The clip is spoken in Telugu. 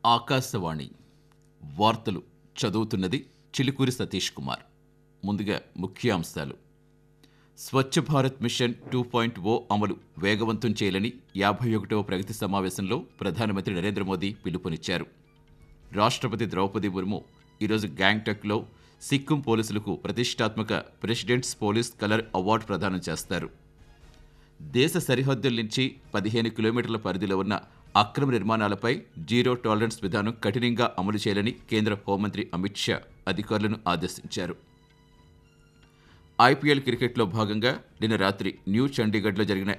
ఆకాశవాణి వార్తలు చదువుతున్నది చిలుకూరి సతీష్ కుమార్ ముందుగా ముఖ్యాంశాలు Swachh Bharat mission two point O అమలు వేగవంతం చేయాలని యాభై ఒకటవ ప్రగతి సమావేశంలో ప్రధానమంత్రి నరేంద్ర మోదీ పిలుపునిచ్చారు రాష్ట్రపతి ద్రౌపది ముర్ము ఈరోజు గ్యాంగ్టక్లో సిక్కిం పోలీసులకు ప్రతిష్టాత్మక ప్రెసిడెంట్స్ పోలీస్ కలర్ అవార్డు ప్రదానం చేస్తారు దేశ సరిహద్దుల నుంచి పదిహేను కిలోమీటర్ల పరిధిలో ఉన్న అక్రమ నిర్మాణాలపై జీరో టాలరెన్స్ విధానం కఠినంగా అమలు చేయాలని కేంద్ర హోంమంత్రి అమిత్ షా అధికారులను ఆదేశించారు ఐపీఎల్ క్రికెట్లో భాగంగా నిన్న రాత్రి న్యూ చండీగఢ్లో జరిగిన